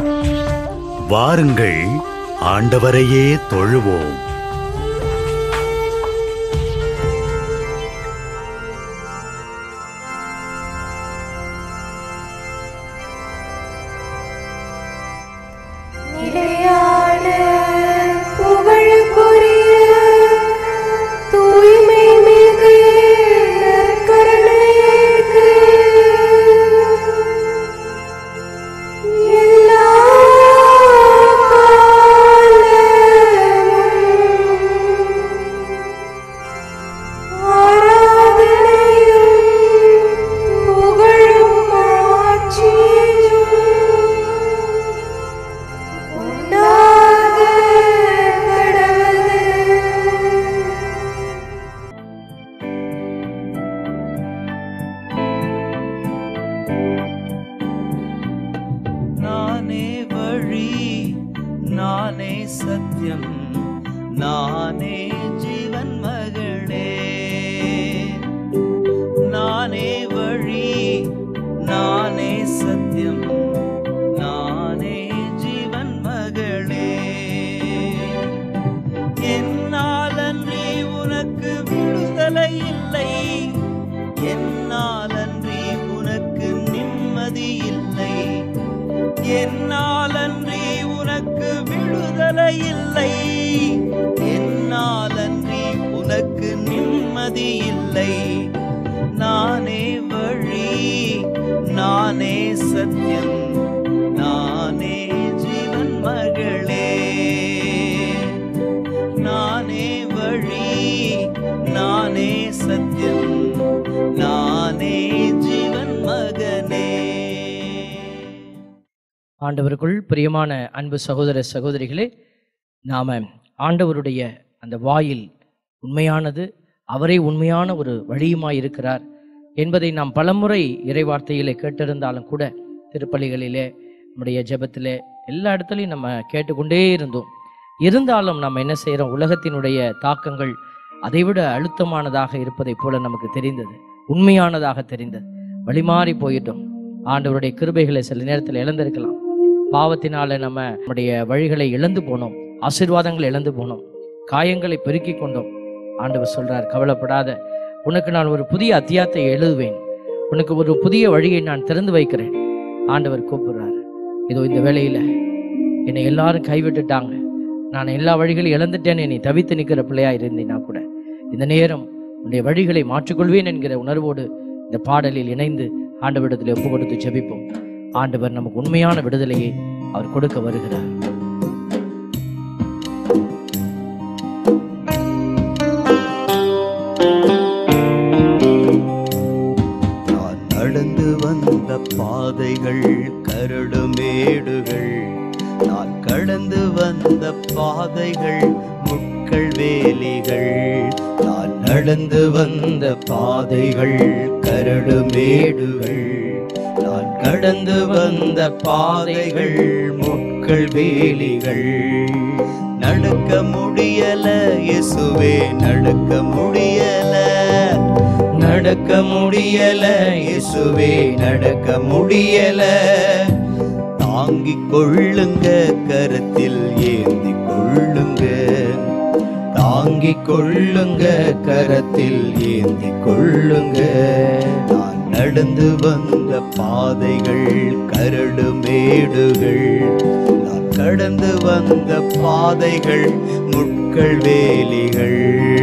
வாருங்கள் ஆண்டவரையே தொழுவோம் நிலையான புகழுக்குரிய தூய்மை மிகு நற்கருணைக்கு எல்லா காலமும் ஆராதனையும் புகழும் மாட்சியும் உண்டாக கடவுது நானே வழி நானே சத்தியம் நானே ஜீவன் மகளே நானே வழி நானே சத்தியம் நானே ஜீவன் மகளே என்னாலன்றி உனக்கு விடுதலை இல்லை என்னாலன்றி உனக்கு நிம்மதி இல்லை என்னாலன்றி உனக்கு விடுதலை இல்லை என்னாலன்றி உனக்கு நிம்மதி இல்லை நானே வழி நானே சத்தியம் நானே ஜீவன் மகளே நானே வழி நானே சத்தியம் நானே ஜீவன் மகனே ஆண்டவருக்குள் பிரியமான அன்பு சகோதர சகோதரிகளே நாம ஆண்டவருடைய அந்த வாயில் உண்மையானது அவரே உண்மையான ஒரு வழியுமாய் இருக்கிறார் என்பதை நாம் பலமுறை இறைவார்த்தையிலே கேட்டிருந்தாலும் கூட திருப்பலிகளிலே நம்முடைய ஜெபத்திலே எல்லா இடத்துலையும் நம்ம கேட்டுக்கொண்டே இருந்தோம் இருந்தாலும் நம்ம என்ன செய்கிறோம் உலகத்தினுடைய தாக்கங்கள் அதைவிட அழுத்தமானதாக இருப்பதைப் போல நமக்கு தெரிந்தது உண்மையானதாக தெரிந்தது வழிமாறி போயிட்டோம் ஆண்டவருடைய கிருபைகளை சில நேரத்தில் இழந்திருக்கலாம் பாவத்தினால நம்ம நம்முடைய வழிகளை இழந்து போனோம் ஆசீர்வாதங்களை இழந்து போனோம் காயங்களை பெருக்கிக் கொண்டோம் ஆண்டவர் சொல்றார் கவலைப்படாத உனக்கு நான் ஒரு புதிய அத்தியாயத்தை எழுதுவேன் உனக்கு ஒரு புதிய வழியை நான் திறந்து வைக்கிறேன் ஆண்டவர் கூப்பிடுறாரு இதோ இந்த வேளையில என்னை எல்லாரும் கைவிட்டுட்டாங்க நான் எல்லா வழிகளையும் இழந்துட்டேன்னு நீ தவித்து நிற்கிற பிள்ளையா இருந்தீனா கூட இந்த நேரம் உன்னுடைய வழிகளை மாற்றிக்கொள்வேன் என்கிற உணர்வோடு இந்த பாடலில் இணைந்து ஆண்டவரிடத்தில் ஒப்பு கொடுத்து ஜெபிப்போம் ஆண்டவர் நமக்கு உண்மையான விடுதலையை அவர் கொடுக்க வருகிறார் நான் நடந்து வந்த பாதைகள் கரடுமேடுகள் நான் கடந்து வந்த பாதைகள் முட்கள் வேலிகள் நான் நடந்து வந்த பாதைகள் கரடுமேடுகள் நான் கடந்து வந்த பாதைகள் முட்கள் வேலிகள் நடக்க முடியல இயேசுவே நடக்க முடியல நடக்க முடியல இயேசுவே நடக்க முடியல தாங்கிக் கொள்ளுங்க கரத்தில் ஏந்தி கொள்ளுங்க தாங்கிக் கொள்ளுங்க கரத்தில் ஏந்தி கொள்ளுங்க நான் நடந்து வந்த பாதைகள் கரடு மேடுகள் நான் கடந்து வந்த பாதைகள் முட்கள் வேலிகள்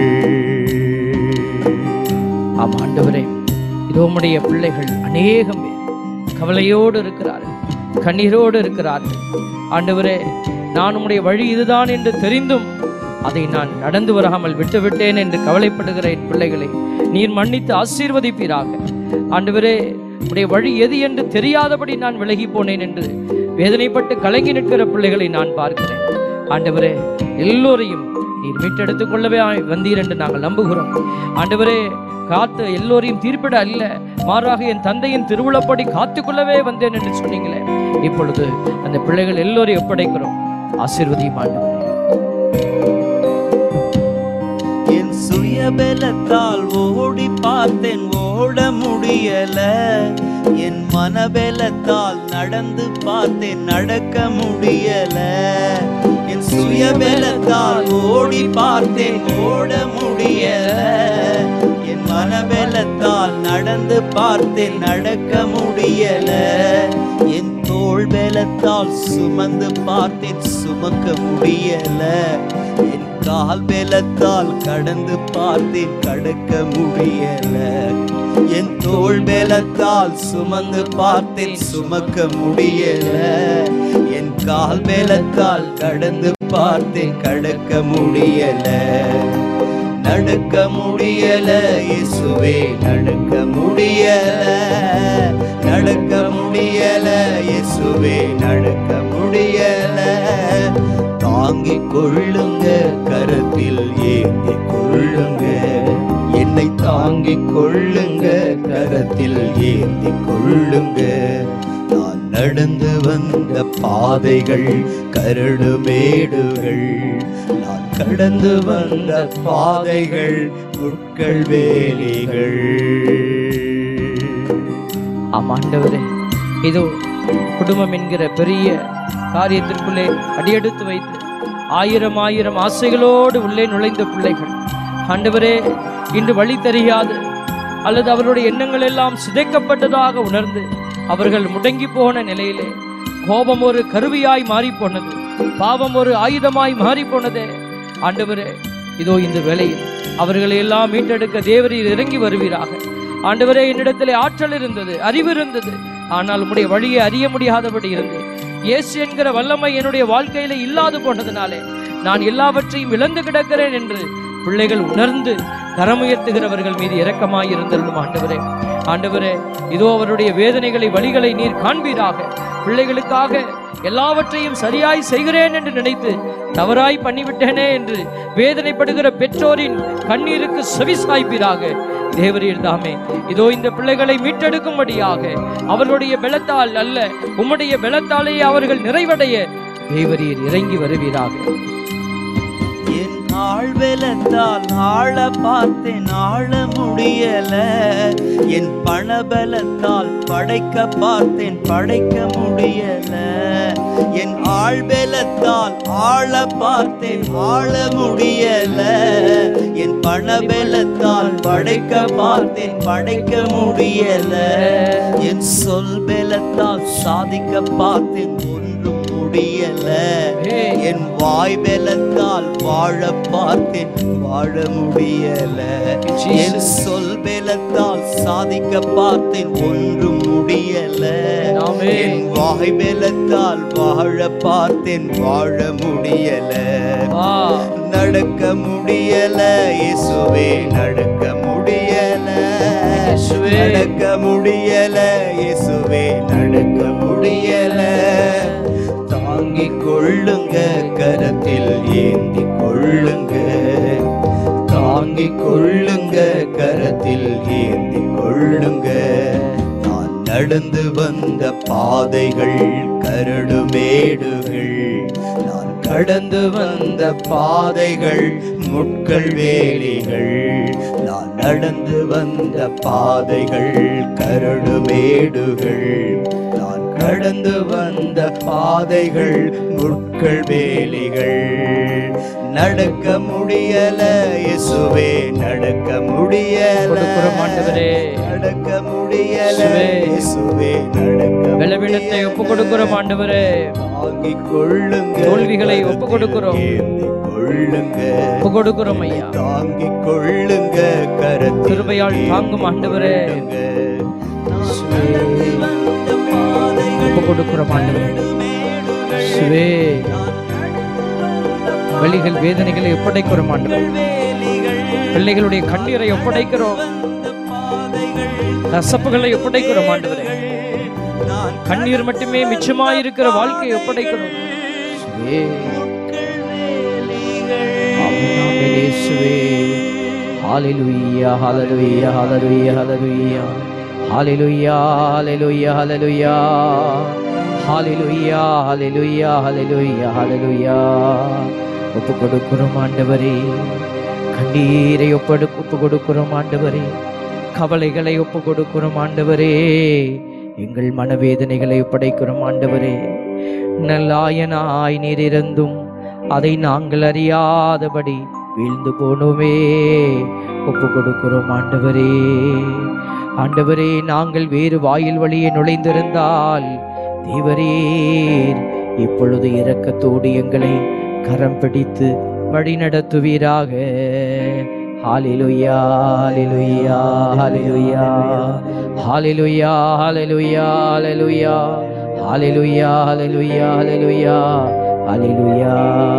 ஆம் ஆண்டவரே இதோ உம்முடைய பிள்ளைகள் அநேகம் பேர் கவலையோடு இருக்கிறார்கள் கண்ணீரோடு இருக்கிறார்கள் ஆண்டவரே நான் உம்முடைய வழி இதுதான் என்று தெரிந்தும் அதை நான் நடந்து வராமல் விட்டுவிட்டேன் என்று கவலைப்படுகிற என் பிள்ளைகளை நீர் மன்னித்து ஆசீர்வதிப்பீராக ஆண்டவரே உடைய வழி எது என்று தெரியாதபடி நான் விலகி போனேன் என்று வேதனைப்பட்டு கலங்கி நிற்கிற பிள்ளைகளை நான் பார்க்கிறேன் ஆண்டவரே எல்லோரையும் நீர் மீட்டெடுத்துக் கொள்ளவே வந்தீர் என்று நாங்கள் நம்புகிறோம் ஆண்டவரே காத்து எல்லோரையும் தீர்ப்பிட அல்ல மாறாக என் தந்தையின் திருவிழப்படி காத்துக்கொள்ளவே வந்தேன் என்று சொன்னீங்களே இப்பொழுது அந்த பிள்ளைகள் எல்லோரையும் ஒப்படைக்கிறோம் ஆசீர்வதியும் ஆண்டவரே என் சுய சுயபலத்தால் ஓடி பார்த்தேன் ஓட முடியல என் மனபலத்தால் நடந்து பார்த்தேன் நடக்க முடியல என் சுயபலத்தால் ஓடி பார்த்தேன் ஓட முடியல என் மனபலத்தால் நடந்து பார்த்தேன் நடக்க முடியல என் தோள் பலத்தால் சுமந்து பார்த்தேன் சுமக்க முடியல என் கால் பலத்தால் கடந்து பார்த்தேன் கடக்க முடியல என் தோள் பலத்தால் சுமந்து பார்த்தேன் சுமக்க முடியல என் கால் பலத்தால் கடந்து பார்த்தேன் கடக்க முடியல நடக்க முடியல இயேசுவே நடக்க முடியல நடக்க முடியல இயேசுவே நடக்க முடியல தாங்கிக் கொள்ளுங்க கரத்தில் ஏந்தி கொள்ளுங்க என்னை தாங்கிக் கொள்ளுங்க கரத்தில் ஏந்தி கொள்ளுங்க நான் நடந்து வந்த பாதைகள் கரடு மேடுகள் நான் கடந்து வந்த பாதைகள் முட்கள் வேலிகள் ஆமா ஆண்டவரே இதோ குடும்பம் என்கிற பெரிய காரியத்திற்குள்ளே அடியெடுத்து வைத்து ஆயிரம் ஆயிரம் ஆசைகளோடு உள்ளே நுழைந்த பிள்ளைகள் ஆண்டவரே இன்று வழி தெரியாது அல்லது அவருடைய எண்ணங்கள் எல்லாம் சிதைக்கப்பட்டதாக உணர்ந்து அவர்கள் முடங்கி போன நிலையிலே கோபம் ஒரு கருவியாய் மாறி போனது பாவம் ஒரு ஆயுதமாய் மாறி போனதே ஆண்டவரே இதோ இந்த வேளையில் அவர்களை எல்லாம் மீட்டெடுக்க தேவரீர் இறங்கி வருவீராக ஆண்டவரே என்னிடத்திலே ஆற்றல் இருந்தது அறிவு இருந்தது ஆனால் உம்முடைய வழியை அறிய முடியாதபடி இருந்தேன் இயேசு என்கிற வல்லமை என்னுடைய வாழ்க்கையில இல்லாது போனதுனாலே நான் எல்லாவற்றையும் இழந்து கிடக்கிறேன் என்று பிள்ளைகள் உணர்ந்து கரமுயர்த்துகிறவர்கள் மீது இரக்கமாய் இருந்தருளும் ஆண்டவரே ஆண்டவரே இதோ அவருடைய வேதனைகளை வழிகளை நீர் காண்பீராக பிள்ளைகளுக்காக எல்லாவற்றையும் சரியாய் செய்கிறேன் என்று நினைத்து தவறாய் பண்ணிவிட்டேனே என்று வேதனைப்படுகிற பெற்றோரின் கண்ணீருக்கு செவி சாய்ப்பீராக தேவரீர் தாமே இதோ இந்த பிள்ளைகளை மீட்டெடுக்கும்படியாக அவர்களுடைய பலத்தால் அல்ல உம்முடைய பலத்தாலேயே அவர்கள் நிறைவடைய தேவரீர் இறங்கி வருவீராக என் ஆழ்வெலத்தால் ஆழ பார்த்தேன் ஆழ முடியல என் பணபலத்தால் படைக்க பார்த்தேன் படைக்க முடியல என் ஆழ்வெலத்தால் ஆழ பார்த்தேன் ஆழ முடியல என் பணபலத்தால் படைக்க பார்த்தேன் படைக்க முடியல என் சொல் பலத்தால் சாதிக்க பார்த்தேன் ஒன்றும் முடியல என் வாய் பலத்தால் வாழ பார்த்தேன் வாழ முடியல என் சொல் பலத்தால் சாதிக்க பார்த்தேன் ஒன்றும் முடியல ஆமென். என் வாய் பலத்தால் வாழ பார்த்தேன் வாழ முடியல வா நடக்க முடியல இயேசுவே நடக்க முடியல இயேசுவே. நடக்க முடியல இயேசுவே நடக்க முடியல தாங்கிக் கொள்ளுங்க கரத்தில் ஏந்தி கொள்ளுங்க தாங்கிக் கொள்ளுங்க கரத்தில் ஏந்தி கொள்ளுங்க நான் நடந்து வந்த பாதைகள் கரடு மேடுகள் நான் கடந்து வந்த பாதைகள் முட்கள் வேலிகள் நான் நடந்து வந்த பாதைகள் கரடு மேடுகள் நான் கடந்து வந்த பாதைகள் முட்கள் வேலிகள் நடக்க முடியல இயேசுவே நடக்க முடியல கொடுக்கிறோம் ஆண்டவரே. நடக்க முடியல இயேசுவே. இயேசுவே நடக்க பலவீனத்தை ஒப்பு கொடுக்கிறோம் ஆண்டவரே தாங்கிக் கொள்ளுங்க தோல்விகளை ஒப்புக் கொடுக்கிறோம். ஏந்திக் கொள்ளுங்க ஒப்பு கொடுக்கிறோம் ஐயா தாங்கிக் கொள்ளுங்க கரத்தில் கிருபையால் தாங்கும் ஆண்டவரே. ஏந்துங்க. இயேசுவே. நான் நடந்து வந்த பாதைகள் ஒப்பு கொடுக்கிறோம் ஆண்டவரே மேடுகள். இயேசுவே. நான் நடந்து வந்த வழிகள் வேதனைகளை ஒப்படைக்கிறோம் ஆண்டவரே வேலிகள் பிள்ளைகளுடைய கண்ணீரை ஒப்படைக்கிறோம் வந்த பாதைகள் கசப்புகளை ஒப்படைக்கிறோம் ஆண்டவரே நான் கண்ணீர் மட்டுமே மிச்சமாயிருக்கிற வாழ்க்கையை ஒப்படைக்கிறோம் இயேசுவே. ஆமென், ஆமென், இயேசுவே. ஹalleluya, hallelujah, hallelujah, hallelujah. Hallelujah, hallelujah, hallelujah. Hallelujah, hallelujah, hallelujah, hallelujah. ஒப்பு கொடுக்கிறோம் ஆண்டவரே கண்ணீரை ஒப்படு ஒப்பு கொடுக்கிறோம் ஆண்டவரே கவலைகளை ஒப்பு கொடுக்கிறோம் ஆண்டவரே எங்கள் மனவேதனைகளை ஒப்படைக்கிறோம் ஆண்டவரே நல்லாயனாய் நீர் இருந்தும் அதை நாங்கள் அறியாதபடி வீழ்ந்து போனோமே ஒப்பு கொடுக்கிறோம் ஆண்டவரே ஆண்டவரே நாங்கள் வேறு வாயில் வழியே நுழைந்திருந்தால் தேவரீர் இப்பொழுது இரக்கத்தோடு எங்களை கரம் பிடித்து வழி நடத்துவீராக ஹalleluya ஹalleluya ஹalleluya ஹalleluya ஹalleluya ஹalleluya ஹalleluya ஹalleluya ஹalleluya ஹalleluya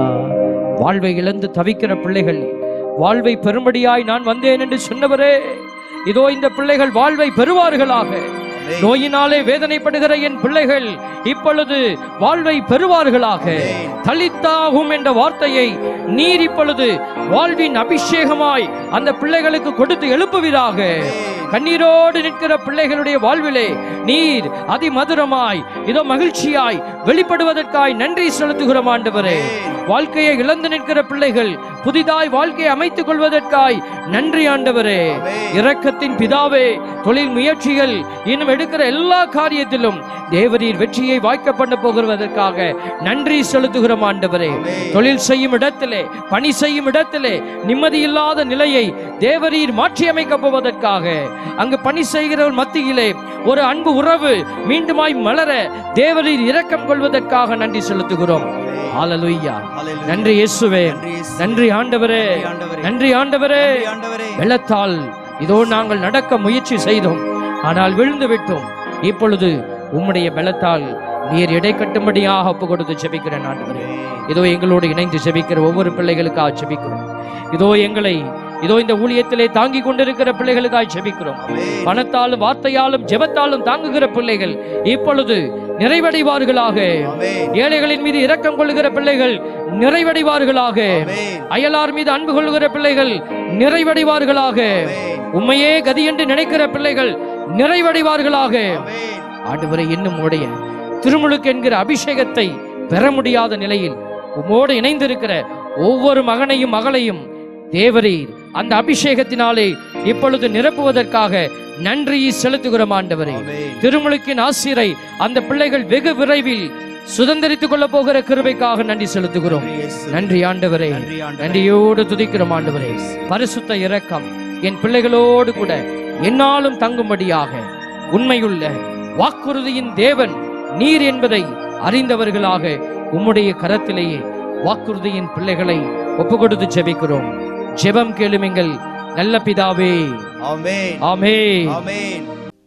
வாழ்வை இழந்து தவிக்கிற பிள்ளைகள் வாழ்வை பெரும்படியாய் நான் வந்தேன் என்று சொன்னவரே இதோ இந்த பிள்ளைகள் வாழ்வை பெறுவார்களாக நோயினாலே வேதனைப்படுகிற என் பிள்ளைகள் இப்பொழுது வாழ்வை பெறுவார்களாக தலித்தாகும் என்ற வார்த்தையை நீர் இப்பொழுது வாழ்வின் அபிஷேகமாய் அந்த பிள்ளைகளுக்கு கொடுத்து எழுப்புவீராக கண்ணீரோடு நிற்கிற பிள்ளைகளுடைய வாழ்விலே நீர் அதிமதுரமாய் இதோ மகிழ்ச்சியாய் வெளிப்படுவதற்காய் நன்றி செலுத்துகிறோம் ஆண்டவரே வாழ்க்கையை இழந்து நிற்கிற பிள்ளைகள் புதிதாய் வாழ்க்கையை அமைத்துக் கொள்வதற்காய் நன்றி ஆண்டவரே இரக்கத்தின் பிதாவே தொழில் முயற்சிகள் இன்னும் எடுக்கிற எல்லா காரியத்திலும் தேவரீர் வெற்றியை வாய்க்க பண்ண போகிறதற்காக நன்றி செலுத்துகிறோம் ஆண்டவரே தொழில் செய்யும் இடத்திலே பணி செய்யும் இடத்திலே நிம்மதியில்லாத நிலையை தேவரீர் மாற்றி அமைக்கப் போவதற்காக அங்கு பணி செய்கிறவர் மத்தியிலே ஒரு அன்பு உறவு மீண்டுமாய் மலர தேவரீர் இரக்கம் கொள்வதற்காக நன்றி செலுத்துகிறோம் ஹalleluya நன்றி இயேசுவே நன்றி ஆண்டவரே நன்றி ஆண்டவரே வெள்ளத்தால் இதோ நாங்கள் நடக்க முயற்சி செய்தோம் ஆனால் விழுந்து விட்டோம் இப்பொழுது உம்முடைய பலத்தால் நீர் இடை கட்டும்படியாக ஒப்பு கொடுத்து ஜெபிக்கிறேன் ஆண்டவரே இதோ எங்களோடு இணைந்து ஜெபிக்கிற ஒவ்வொரு பிள்ளைகளுக்காக ஜெபிக்கிறோம் இதோ எங்களை இதோ இந்த ஊழியத்திலே தாங்கி கொண்டிருக்கிற பிள்ளைகளுக்காக ஜெபிக்கிறோம் பணத்தாலும் வார்த்தையாலும் ஜெபத்தாலும் தாங்குகிற பிள்ளைகள் இப்பொழுது நிறைவடைவார்களாக ஏழைகளின் மீது இரக்கம் கொள்ளுகிற பிள்ளைகள் நிறைவடைவார்களாக அயலார் மீது அன்பு கொள்ளுகிற பிள்ளைகள் நிறைவடைவார்களாக உண்மையே கதி என்று நினைக்கிற பிள்ளைகள் நிறைவடைவார்களாக ஆண்டவரை இன்னும் உடைய திருமுழுக்கு என்கிற அபிஷேகத்தை பெற முடியாத நிலையில் உம்மோடு இணைந்திருக்கிற ஒவ்வொரு மகனையும் மகளையும் தேவரீர் அந்த அபிஷேகத்தினாலே இப்பொழுது நிரப்புவதற்காக நன்றி செலுத்துகிறோம் ஆண்டவரே திருமுழுக்கின் ஆசிரை அந்த பிள்ளைகள் வெகு விரைவில் சுதந்திரித்துக் கொள்ள போகிற கிருபைக்காக நன்றி செலுத்துகிறோம் நன்றி ஆண்டவரே நன்றியோடு துதிக்கிறோம் ஆண்டவரே பரிசுத்த இரக்கம் என் பிள்ளைகளோடு கூட என்னாலும் தங்கும்படியாக உண்மையுள்ள வாக்குறுதியின் தேவன் நீர் என்பதை அறிந்தவர்களாக உம்முடைய கரத்திலேயே வாக்குறுதியின் பிள்ளைகளை ஒப்புக்கொடுத்து ஜெபிக்கிறோம் ஜெபம் கேளுமிங்கள் நல்ல பிதாவே ஆமென் ஆமே ஆமென்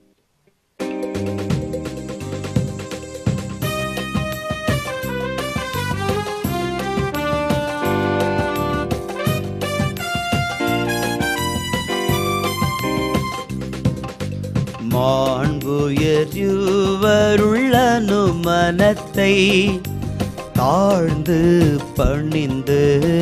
மாண்புயர்வருள்ளனு மனத்தை தாழ்ந்து பணிந்து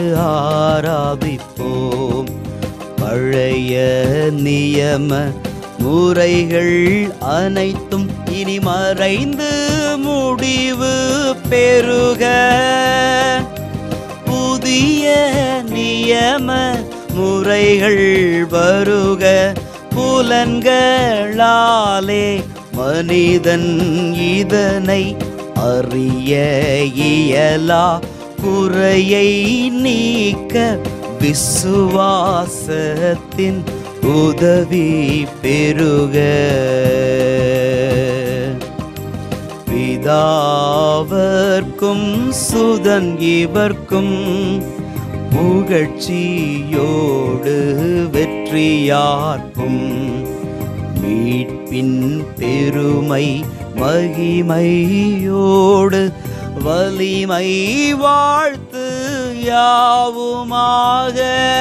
ஆராதிப்போம் பழைய நியம முறைகள் அனைத்தும் இனி மறைந்து முடிவு பெறுக புதிய நியம முறைகள் வருக புலன்களாலே மனிதன் இதனை அறிய இயலா குறையை நீக்க விசுவாசத்தின் உதவி பெறுக பிதாவர்க்கும் சுதன் இவர்க்கும் புகழ்ச்சியோடு வெற்றியார்க்கும் மீட்பின் பெருமை மகிமையோடு வலிமை வாழ்த்து யாவுமாக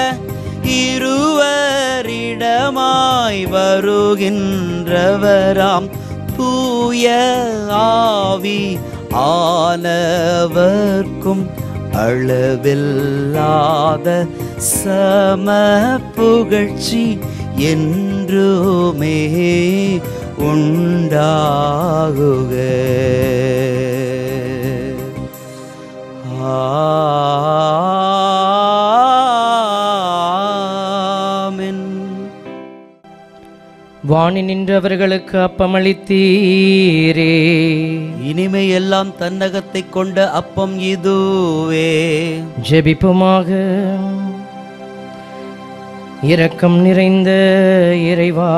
இருவரிடமாய் வருகின்றவராம் தூய ஆவி ஆனவர்க்கும் அளவில்லாத சம புகழ்ச்சி என்றுமே உண்டாகுக வாணி நின்றவர்களுக்கு அப்பமளித்தீரே இனிமை எல்லாம் தன்னகத்தை கொண்ட அப்பம் இதுவே ஜெபிப்புமாக இரக்கம் நிறைந்த இறைவா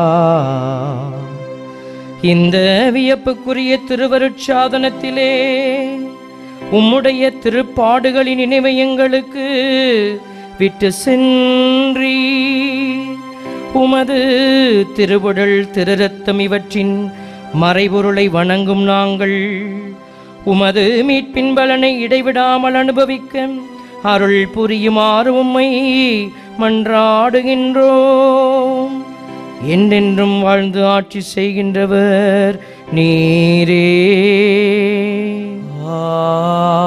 இந்த வியப்புக்குரிய திருவருட்சாதனத்திலே உம்முடைய திருப்பாடுகளின் நினைவை எங்களுக்கு விட்டு சென்றி உமது திருவுடல் திருரத்தம் இவற்றின் மறைபொருளை வணங்கும் நாங்கள் உமது மீட்பின் பலனை இடைவிடாமல் அனுபவிக்க அருள் புரியுமாறு உம்மை மன்றாடுகின்றோம் என்றென்றும் வாழ்ந்து ஆட்சி செய்கின்றவர் நீரே ஆ